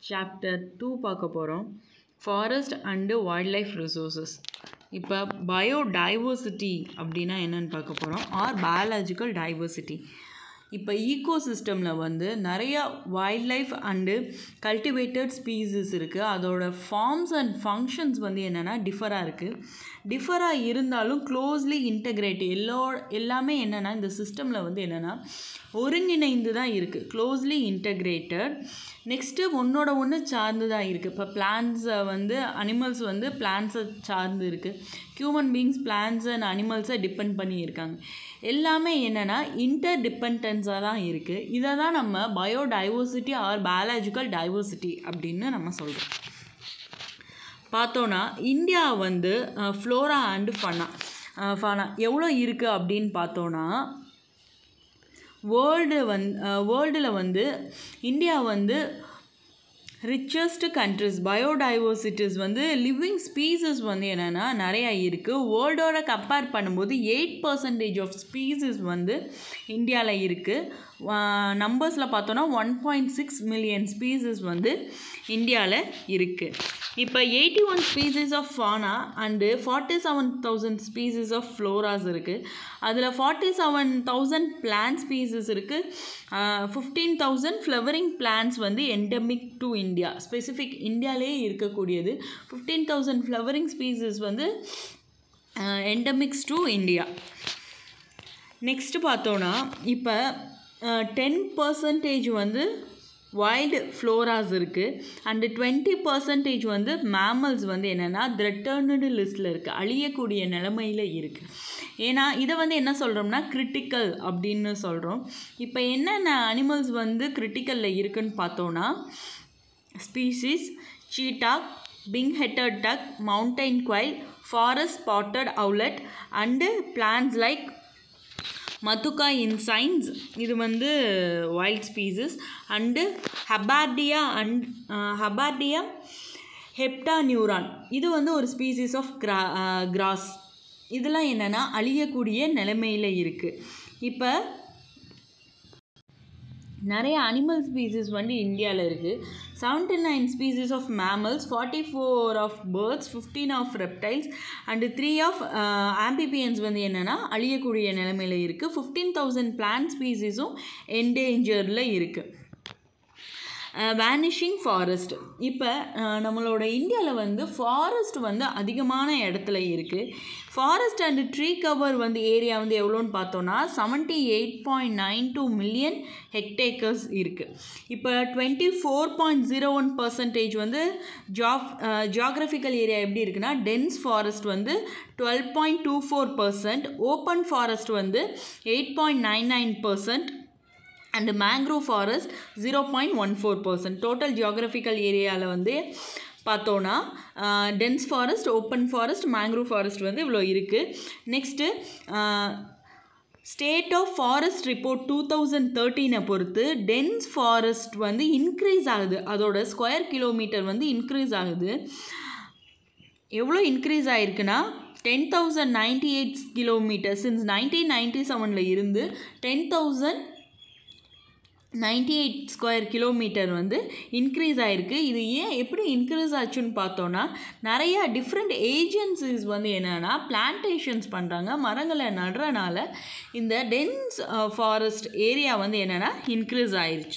chapter two பார்க்க போகிறோம் forest and wildlife resources இப்போ பயோடைவர்சிட்டி அப்படின்னா என்னன்னு பார்க்க போகிறோம் ஆர் பயாலஜிக்கல் டைவர்சிட்டி இப்போ ஈகோசிஸ்டமில் வந்து நிறையா wildlife and cultivated species இருக்குது அதோட ஃபார்ம்ஸ் அண்ட் ஃபங்க்ஷன்ஸ் வந்து என்னென்னா டிஃபராக இருக்குது டிஃபராக இருந்தாலும் க்ளோஸ்லி இன்டகிரேட் எல்லோ எல்லாமே என்னென்னா இந்த சிஸ்டமில் வந்து என்னென்னா ஒருங்கிணைந்து தான் இருக்குது க்ளோஸ்லி இன்டகிரேட்டட் நெக்ஸ்ட்டு ஒன்றோட ஒன்று சார்ந்து தான் இருக்குது இப்போ பிளான்ஸை வந்து அனிமல்ஸ் வந்து பிளான்ஸை சார்ந்து இருக்குது ஹியூமன் பீங்ஸ் பிளான்ஸ் அண்ட் அனிமல்ஸை டிபெண்ட் பண்ணி இருக்காங்க எல்லாமே என்னென்னா இன்டர் டிபெண்டன்ஸாக தான் இருக்குது இதை தான் நம்ம பயோடைவர்சிட்டி ஆர் பயாலஜிக்கல் டைவர்சிட்டி அப்படின்னு நம்ம சொல்கிறோம் பார்த்தோன்னா இந்தியா வந்து ஃப்ளோரா அண்டு ஃபனா ஃபனா எவ்வளோ இருக்குது அப்படின்னு பார்த்தோன்னா வேர்ல்டு வந் வேர்ல்டில் வந்து இந்தியா வந்து ரிச்சஸ்ட் கண்ட்ரிஸ் பயோடைவர்சிட்டிஸ் வந்து லிவிங் ஸ்பீசஸ் வந்து என்னென்னா நிறையா இருக்குது வேர்ல்டோட கம்பேர் பண்ணும்போது எயிட் பர்சன்டேஜ் ஆஃப் ஸ்பீசஸ் வந்து இந்தியாவில் இருக்குது நம்பர்ஸில் பார்த்தோன்னா one point six million species வந்து இந்தியாவில் இருக்குது இப்போ eighty one species of fauna and forty seven thousand species of floras இருக்குது அதில் forty seven thousand plant species இருக்குது ஃபிஃப்டீன் தௌசண்ட் ஃப்ளவரிங் பிளான்ஸ் வந்து எண்டமிக் டு இந்தியா ஸ்பெசிஃபிக் இந்தியாவிலே இருக்கக்கூடியது ஃபிஃப்டீன் தௌசண்ட் ஃப்ளவரிங் ஸ்பீசிஸ் வந்து எண்டமிக்ஸ் டு இந்தியா நெக்ஸ்ட்டு பார்த்தோன்னா இப்போ ten percentage வந்து வைல்டு ஃப்ளோராஸ் இருக்குது அண்டு டுவெண்ட்டி பர்சன்டேஜ் வந்து மேமல்ஸ் வந்து என்னென்னா த்ரெட்டர்னடு லிஸ்ட்டில் இருக்குது அழியக்கூடிய நிலமையில் இருக்குது ஏன்னா இதை வந்து என்ன சொல்கிறோம்னா கிரிட்டிக்கல் அப்படின்னு சொல்கிறோம் இப்போ என்னென்ன அனிமல்ஸ் வந்து கிரிட்டிக்கலில் இருக்குன்னு பார்த்தோன்னா species cheetah pink headed duck mountain quail forest spotted owlet and plants like Madhuca insignis இது வந்து wild species and Hubbardia and Hubbardia heptaneuron இது வந்து ஒரு ஸ்பீசிஸ் ஆஃப் கிரா கிராஸ் இதெல்லாம் என்னென்னா அழியக்கூடிய நிலைமையில் இருக்குது இப்போ நிறைய அனிமல் ஸ்பீசிஸ் வந்து இந்தியாவில் இருக்குது seventy nine species of mammals forty four of birds fifteen of reptiles and three of amphibians வந்து என்னென்னா அழியக்கூடிய நிலைமையில் இருக்குது ஃபிஃப்டீன் தௌசண்ட் பிளான்ட் ஸ்பீசிஸும் என்டேஞ்சரில் இருக்குது வேனிஷிங் ஃபாரஸ்ட் இப்போ நம்மளோட இந்தியாவில் வந்து ஃபாரஸ்ட் வந்து அதிகமான இடத்துல இருக்குது ஃபாரஸ்ட் அண்ட் ட்ரீ கவர் வந்து ஏரியா வந்து எவ்வளோன்னு பார்த்தோன்னா seventy eight point nine two million hectares இருக்குது இப்போ twenty four point zero one percentage வந்து ஜாப் ஜியாகிரபிக்கல் ஏரியா எப்படி இருக்குன்னா டென்ஸ் ஃபாரஸ்ட் வந்து twelve point two four percent open forest வந்து eight point nine nine percent and mangrove forest zero point one four percent total geographical ஏரியாவில் வந்து பார்த்தோன்னா dense forest open forest mangrove forest வந்து இவ்வளோ இருக்குது next state of forest report two thousand தேர்ட்டீனை பொறுத்து dense forest வந்து இன்க்ரீஸ் ஆகுது அதோட ஸ்கொயர் கிலோமீட்டர் வந்து இன்க்ரீஸ் ஆகுது எவ்வளோ இன்க்ரீஸ் ஆகிருக்குன்னா ten thousand ninety eight kilometre since nineteen ninety செவனில் இருந்து ten thousand ninety eight square kilometre வந்து இன்க்ரீஸ் ஆகிருக்கு இது ஏன் எப்படி இன்க்ரீஸ் ஆச்சுன்னு பார்த்தோன்னா நிறையா டிஃப்ரெண்ட் ஏஜென்சிஸ் வந்து என்னென்னா பிளான்டேஷன்ஸ் பண்ணுறாங்க மரங்களை நடுறனால இந்த டென்ஸ் ஃபாரஸ்ட் ஏரியா வந்து என்னென்னா இன்க்ரீஸ் ஆயிடுச்சு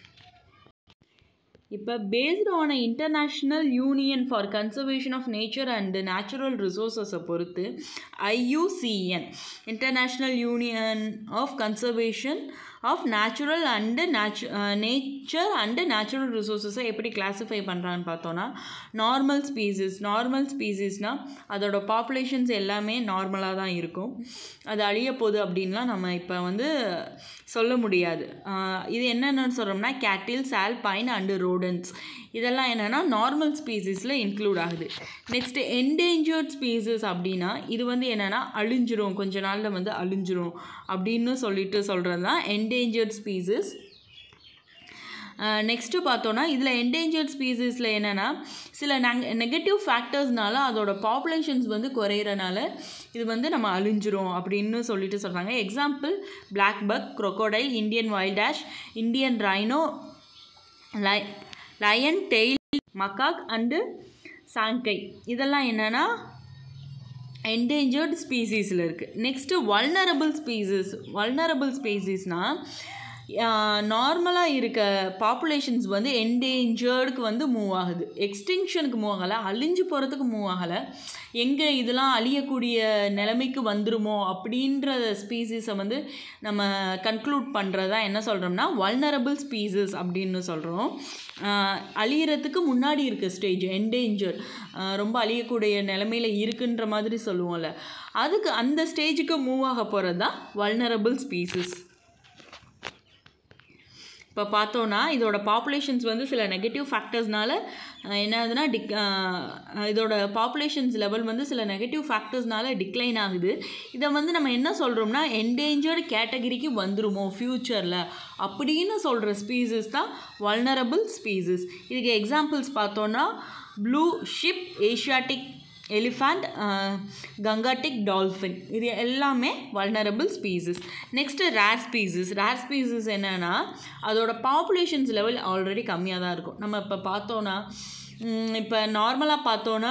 இப்போ based on international union for conservation of nature and natural ரிசோர்ஸஸை பொறுத்து IUCN international union of conservation of natural and நேச்சு நேச்சர் அண்டு நேச்சுரல் ரிசோர்ஸஸை எப்படி கிளாஸிஃபை பண்ணுறான்னு பார்த்தோன்னா நார்மல் ஸ்பீசிஸ் நார்மல் ஸ்பீசிஸ்னால் அதோட பாப்புலேஷன்ஸ் எல்லாமே நார்மலாக தான் இருக்கும் அது அழிய போகுது அப்படின்லாம் நம்ம இப்போ வந்து சொல்ல முடியாது இது என்னென்னு சொல்கிறோம்னா கேட்டில் சால்பைன் அண்டு ரோடன்ஸ் இதெல்லாம் என்னென்னா நார்மல் ஸ்பீசிஸில் இன்க்ளூட் ஆகுது நெக்ஸ்ட்டு என்டேஞ்சர்ட் ஸ்பீசஸ் அப்படின்னா இது வந்து என்னென்னா அழிஞ்சிரும் கொஞ்ச நாளில் வந்து அழிஞ்சிரும் அப்படின்னு சொல்லிட்டு சொல்கிறது தான் என்டேஞ்சர்ட் ஸ்பீசஸ் நெக்ஸ்ட்டு பார்த்தோன்னா இதில் என்டேஞ்சர்ட் ஸ்பீசிஸில் என்னென்னா சில நெக நெகட்டிவ் ஃபேக்டர்ஸ்னால அதோட பாப்புலேஷன்ஸ் வந்து குறையிறனால இது வந்து நம்ம அழிஞ்சிரும் அப்படின்னு சொல்லிட்டு சொல்கிறாங்க example black buck crocodile Indian wild ass Indian rhino லை lion tail macaque and sangai இதெல்லாம் என்னென்னா என்டேஞ்சர்ட் ஸ்பீசிஸில் இருக்குது நெக்ஸ்ட்டு வல்னரபிள் ஸ்பீசிஸ் வல்னரபிள் ஸ்பீசிஸ்னால் நார்மலாக இருக்க பாப்புலேஷன்ஸ் வந்து என்டேஞ்சர்டுக்கு வந்து மூவ் ஆகுது எக்ஸ்டிங்ஷனுக்கு மூவ் ஆகலை அழிஞ்சு போகிறதுக்கு மூவ் ஆகலை எங்கே இதெல்லாம் அழியக்கூடிய நிலைமைக்கு வந்துருமோ அப்படின்ற ஸ்பீசிஸை வந்து நம்ம கன்க்ளூட் பண்ணுறதா என்ன சொல்கிறோம்னா வல்னரபிள் ஸ்பீசிஸ் அப்படின்னு சொல்கிறோம் அழியறதுக்கு முன்னாடி இருக்க ஸ்டேஜ் என்டேஞ்சர் ரொம்ப அழியக்கூடிய நிலமையில் இருக்குன்ற மாதிரி சொல்லுவோம்ல அதுக்கு அந்த ஸ்டேஜுக்கு மூவ் ஆக போகிறது தான் வல்னரபிள் ஸ்பீசிஸ் இப்போ பார்த்தோன்னா இதோட பாப்புலேஷன்ஸ் வந்து சில நெகட்டிவ் ஃபேக்டர்ஸ்னால என்ன ஆகுதுன்னா டிக் இதோட பாப்புலேஷன்ஸ் லெவல் வந்து சில நெகட்டிவ் ஃபேக்டர்ஸ்னால டிக்ளைன் ஆகுது இதை வந்து நம்ம என்ன சொல்கிறோம்னா என்டேஞ்சர்டு கேட்டகரிக்கு வந்துருமோ ஃப்யூச்சரில் அப்படின்னு சொல்கிற ஸ்பீசஸ் தான் வல்னரபிள் ஸ்பீசஸ் இதுக்கு எக்ஸாம்பிள்ஸ் பார்த்தோன்னா blue sheep Asiatic elephant Gangetic dolphin இது எல்லாமே vulnerable species next rare species rare species என்னென்னா அதோட பாப்புலேஷன்ஸ் லெவல் ஆல்ரெடி கம்மியாக தான் இருக்கும் நம்ம இப்போ பார்த்தோன்னா இப்போ நார்மலாக பார்த்தோன்னா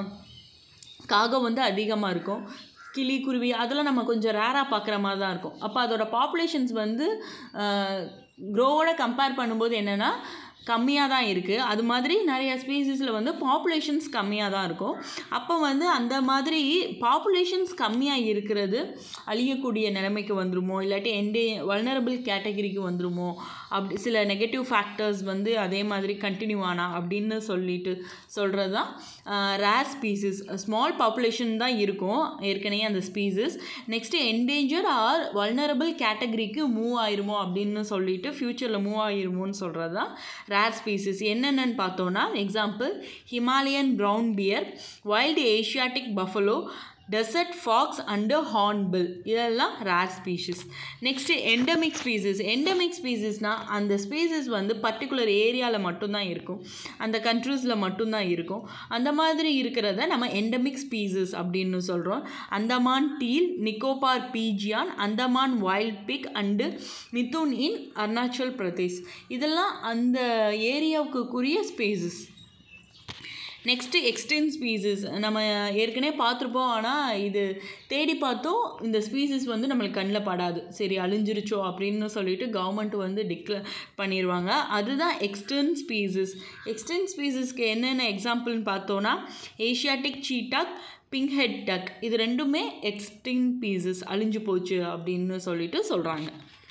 காகம் வந்து அதிகமாக இருக்கும் கிளி குருவி அதெல்லாம் நம்ம கொஞ்சம் ரேராக பார்க்குற மாதிரி தான் இருக்கும் அப்போ அதோட பாப்புலேஷன்ஸ் வந்து க்ரோவோட கம்பேர் பண்ணும்போது என்னென்னா கம்மியாக தான் இருக்குது அது மாதிரி நிறைய ஸ்பீசிஸில் வந்து பாப்புலேஷன்ஸ் கம்மியாக தான் இருக்கும் அப்போ வந்து அந்த மாதிரி பாப்புலேஷன்ஸ் கம்மியாக இருக்கிறது அழியக்கூடிய நிலைமைக்கு வந்துருமோ இல்லாட்டி என்டே வல்னரபிள் கேட்டகரிக்கு வந்துருமோ அப்படி சில நெகட்டிவ் ஃபேக்டர்ஸ் வந்து அதே மாதிரி கண்டினியூ ஆனா அப்படின்னு சொல்லிட்டு சொல்கிறது தான் ரேர் ஸ்பீசிஸ் ஸ்மால் பாப்புலேஷன் தான் இருக்கும் ஏற்கனவே அந்த species next endanger or vulnerable கேட்டகரிக்கு மூவ் ஆயிருமோ அப்படின்னு சொல்லிட்டு ஃப்யூச்சரில் மூவ் ஆயிருமோன்னு சொல்கிறது தான் ரேர் ஸ்பீசிஸ் என்னென்னு பார்த்தோன்னா example Himalayan brown bear wild Asiatic buffalo desert fox and hornbill இதெல்லாம் rare species next endemic species endemic ஸ்பீசிஸ்னால் அந்த ஸ்பீசிஸ் வந்து பர்டிகுலர் ஏரியாவில் மட்டும்தான் இருக்கும் அந்த கண்ட்ரீஸில் மட்டும்தான் இருக்கும் அந்த மாதிரி இருக்கிறத நம்ம எண்டமிக் ஸ்பீசிஸ் அப்படின்னு சொல்கிறோம் Andaman teal Nicobar pigeon Andaman wild pig and mithun in Arunachal Pradesh இதெல்லாம் அந்த ஏரியாவுக்குரிய ஸ்பீசிஸ் நெக்ஸ்ட்டு எக்ஸ்டென்ட் ஸ்பீசிஸ் நம்ம ஏற்கனவே பார்த்துருப்போம் ஆனால் இது தேடி பார்த்தோம் இந்த ஸ்பீசிஸ் வந்து நம்மளுக்கு கண்ணில் படாது சரி அழிஞ்சிருச்சோ அப்படின்னு சொல்லிட்டு கவர்மெண்ட் வந்து டிக்ளேர் பண்ணிடுவாங்க அதுதான் எக்ஸ்டர்ன் ஸ்பீசிஸ் எக்ஸ்டர்ன் ஸ்பீசிஸ்க்கு என்னென்ன எக்ஸாம்பிள்னு பார்த்தோன்னா Asiatic cheetah pink head duck இது ரெண்டுமே எக்ஸ்டிங் பீசஸ் அழிஞ்சு போச்சு அப்படின்னு சொல்லிட்டு சொல்கிறாங்க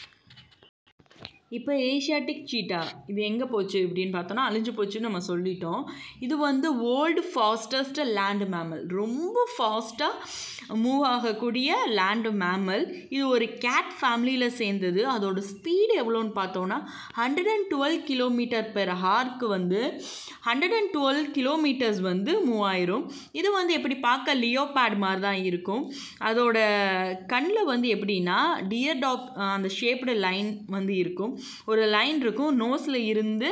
இப்போ ஏஷியாட்டிக் சீட்டா இது எங்கே போச்சு அப்படின்னு பார்த்தோன்னா அழிஞ்சு போச்சுன்னு நம்ம சொல்லிட்டோம் இது வந்து வேர்ல்டு ஃபாஸ்டஸ்ட் லேண்டு மேமல் ரொம்ப ஃபாஸ்ட்டாக மூவ் ஆகக்கூடிய லேண்டு மேமல் இது ஒரு கேட் ஃபேமிலியில் சேர்ந்தது அதோட ஸ்பீடு எவ்வளோன்னு பார்த்தோன்னா hundred and twelve kilometre per ஹார்க்கு வந்து ஹண்ட்ரட் அண்ட் டுவெல் கிலோமீட்டர்ஸ் வந்து மூவ் ஆயிரும் இது வந்து எப்படி பார்க்க லியோபேட் மாதிரி தான் இருக்கும் அதோட கண்ணில் வந்து எப்படின்னா டியர் டாப் அந்த ஷேப்டு லைன் வந்து இருக்கும் ஒரு லைன் இருக்கும் நோஸில் இருந்து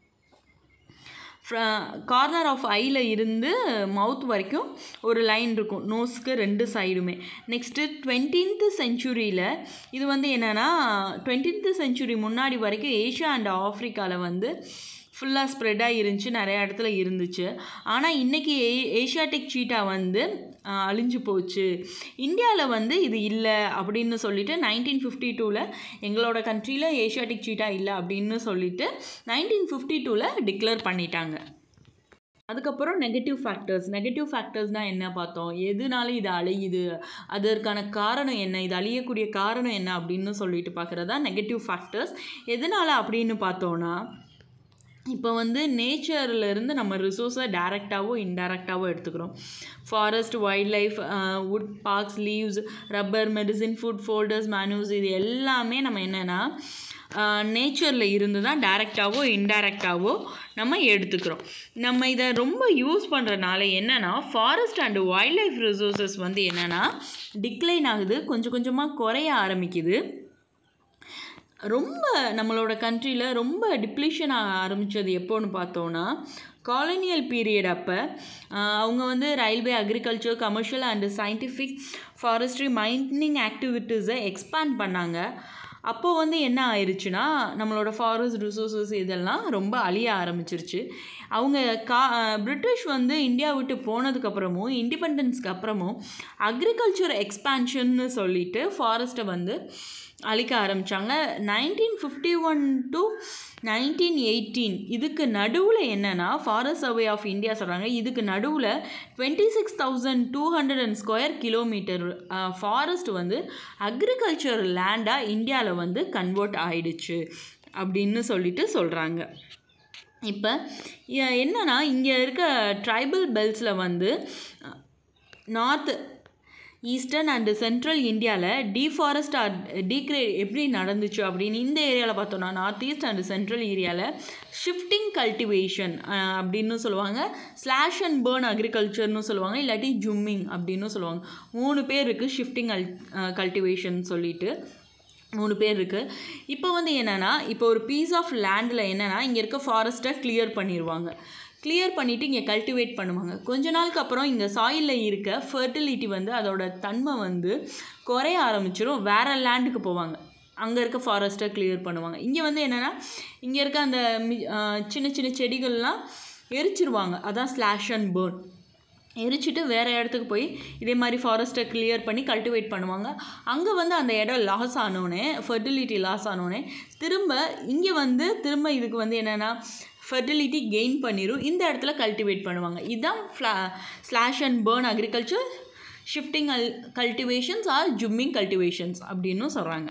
கார்னர் ஆஃப் ஐயில் இருந்து மவுத் வரைக்கும் ஒரு லைன் இருக்கும் நோஸ்க்கு ரெண்டு சைடுமே நெக்ஸ்ட்டு டுவெண்ட்டீன்த்து செஞ்சுரியில் இது வந்து என்னென்னா டுவெண்ட்டீன்த்து செஞ்சுரி முன்னாடி வரைக்கும் ஏஷியா அண்ட் ஆஃப்ரிக்காவில் வந்து ஃபுல்லாக ஸ்ப்ரெட்டாக இருந்துச்சு நிறையா இடத்துல இருந்துச்சு ஆனால் இன்றைக்கி ஏ ஏஷியாட்டிக் சீட்டா வந்து அழிஞ்சு போச்சு இந்தியாவில் வந்து இது இல்லை அப்படின்னு சொல்லிட்டு நைன்டீன் ஃபிஃப்டி டூவில் எங்களோட கண்ட்ரியில் ஏஷியாட்டிக் சீட்டா இல்லை அப்படின்னு சொல்லிட்டு நைன்டீன் ஃபிஃப்டி டூவில் டிக்ளேர் பண்ணிட்டாங்க அதுக்கப்புறம் நெகட்டிவ் ஃபேக்டர்ஸ் நெகட்டிவ் ஃபேக்டர்ஸ்னால் என்ன பார்த்தோம் எதுனால இது அழியுது அதற்கான காரணம் என்ன இது அழியக்கூடிய காரணம் என்ன அப்படின்னு சொல்லிட்டு பார்க்குறதா நெகட்டிவ் ஃபேக்டர்ஸ் எதனால் அப்படின்னு பார்த்தோன்னா இப்போ வந்து நேச்சர்லேருந்து நம்ம ரிசோர்ஸை டேரெக்டாகவோ இன்டைரக்டாவோ எடுத்துக்கிறோம் forest wildlife wood barks leaves rubber medicine food fodders manures இது எல்லாமே நம்ம என்னென்னா நேச்சரில் இருந்து தான் டேரெக்டாவோ இன்டைரக்டாவோ நம்ம எடுத்துக்கிறோம் நம்ம இதை ரொம்ப யூஸ் பண்ணுறனால என்னென்னா forest and wildlife resources வந்து என்னென்னா டிக்ளைன் ஆகுது கொஞ்சம் கொஞ்சமாக குறைய ஆரம்பிக்குது ரொம்ப நம்மளோட கண்ட்ரியில் ரொம்ப டிப்ளீஷன் ஆக ஆரம்பித்தது எப்போன்னு பார்த்தோன்னா காலனியல் பீரியட் அப்போ அவங்க வந்து railway agriculture commercial and scientific forestry mining ஆக்டிவிட்டீஸை எக்ஸ்பேண்ட் பண்ணாங்க அப்போ வந்து என்ன ஆயிடுச்சுன்னா நம்மளோட ஃபாரஸ்ட் ரிசோர்ஸஸ் இதெல்லாம் ரொம்ப அழிய ஆரம்பிச்சிருச்சு அவங்க கா பிரிட்டிஷ் வந்து இந்தியா விட்டு போனதுக்கப்புறமும் இண்டிபெண்டன்ஸ்க்கு அப்புறமும் அக்ரிகல்ச்சர் எக்ஸ்பேன்ஷன்னு சொல்லிட்டு ஃபாரஸ்ட்டை வந்து அழிக்க ஆரம்பித்தாங்க nineteen fifty one to nineteen eighteen இதுக்கு நடுவில் என்னென்னா ஃபாரஸ்ட் சர்வே ஆஃப் இந்தியா சொல்கிறாங்க இதுக்கு நடுவில் twenty six thousand two hundred and square kilometre forest வந்து அக்ரிகல்ச்சர் லேண்டாக இந்தியாவில் வந்து கன்வெர்ட் ஆயிடுச்சு அப்படின்னு சொல்லிட்டு சொல்கிறாங்க இப்போ என்னன்னா இங்கே இருக்க ட்ரைபல் பெல்ட்ஸில் வந்து நார்த் ஈஸ்டர்ன் அண்டு சென்ட்ரல் இந்தியாவில் டீஃபாரஸ்ட் ஆர் டீக்ரே எப்படி நடந்துச்சு அப்படின்னு இந்த ஏரியாவில் பார்த்தோன்னா நார்த் ஈஸ்ட் அண்டு சென்ட்ரல் ஏரியாவில் ஷிஃப்டிங் கல்டிவேஷன் அப்படின்னு சொல்லுவாங்க ஸ்லாஷ் அண்ட் பேர்ன் அக்ரிகல்ச்சர்னு சொல்லுவாங்க இல்லாட்டி ஜும்மிங் அப்படின்னு சொல்லுவாங்க மூணு பேர் இருக்குது ஷிஃப்டிங் கல் கல்டிவேஷன் சொல்லிட்டு மூணு பேர் இருக்குது இப்போ வந்து என்னென்னா இப்போ ஒரு பீஸ் ஆஃப் லேண்டில் என்னென்னா இங்கே இருக்க ஃபாரஸ்ட்டை கிளியர் பண்ணிடுவாங்க கிளியர் பண்ணிவிட்டு இங்கே கல்டிவேட் பண்ணுவாங்க கொஞ்ச நாளுக்கு அப்புறம் இங்கே சாயிலில் இருக்க ஃபர்டிலிட்டி வந்து அதோட தன்மை வந்து குறைய ஆரம்பிச்சிடும் வேறு லேண்டுக்கு போவாங்க அங்கே இருக்க ஃபாரஸ்ட்டை கிளியர் பண்ணுவாங்க இங்கே வந்து என்னென்னா இங்கே இருக்க அந்த சின்ன சின்ன செடிகள்லாம் எரிச்சிருவாங்க அதான் ஸ்லாஷ் அண்ட் பேர்ன் எரிச்சிட்டு வேறு இடத்துக்கு போய் இதே மாதிரி ஃபாரஸ்ட்டை கிளியர் பண்ணி கல்டிவேட் பண்ணுவாங்க அங்கே வந்து அந்த இடம் லாஸ் ஆனோடனே ஃபர்டிலிட்டி லாஸ் ஆனோடனே திரும்ப இங்கே வந்து திரும்ப இதுக்கு வந்து என்னென்னா ஃபர்டிலிட்டி கெயின் பண்ணிடும் இந்த இடத்துல கல்டிவேட் பண்ணுவாங்க இதுதான் ஃப்ளா slash and burn agriculture shifting அல் கல்டிவேஷன்ஸ் ஆர் ஜும்மிங் கல்டிவேஷன்ஸ் அப்படின்னு சொல்கிறாங்க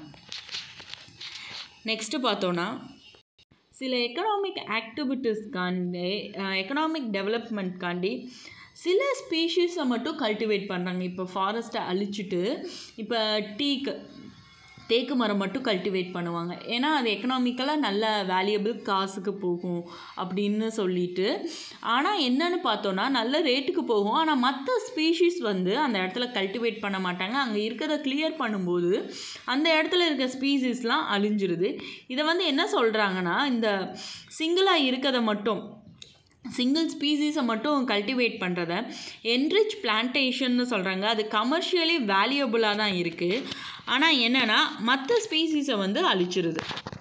நெக்ஸ்ட்டு பார்த்தோன்னா சில எக்கனாமிக் ஆக்டிவிட்டீஸ்க்காண்டி எக்கனாமிக் டெவலப்மெண்ட்காண்டி சில ஸ்பீஷீஸை மட்டும் கல்டிவேட் பண்ணுறாங்க இப்போ ஃபாரஸ்ட்டை அழிச்சிட்டு இப்போ டீக்கு தேக்கு மரம் மட்டும் கல்டிவேட் பண்ணுவாங்க ஏன்னா அது எக்கனாமிக்கலாக நல்ல வேல்யூபிள் காசுக்கு போகும் அப்படின்னு சொல்லிட்டு ஆனால் என்னன்னு பார்த்தோன்னா நல்ல ரேட்டுக்கு போகும் ஆனால் மற்ற ஸ்பீஷீஸ் வந்து அந்த இடத்துல கல்டிவேட் பண்ண மாட்டாங்க அங்கே இருக்கிறத கிளியர் பண்ணும்போது அந்த இடத்துல இருக்க ஸ்பீசிஸ்லாம் அழிஞ்சிருது இதை வந்து என்ன சொல்கிறாங்கன்னா இந்த சிங்கிளாக இருக்கிறத மட்டும் சிங்கிள் ஸ்பீசிஸை மட்டும் கல்டிவேட் பண்ணுறத என்ரிச் பிளான்டேஷன்னு சொல்கிறாங்க அது கமர்ஷியலி வேல்யூபிளாக தான் இருக்குது ஆனால் என்னென்னா மற்ற ஸ்பீசிஸை வந்து அழிச்சிருது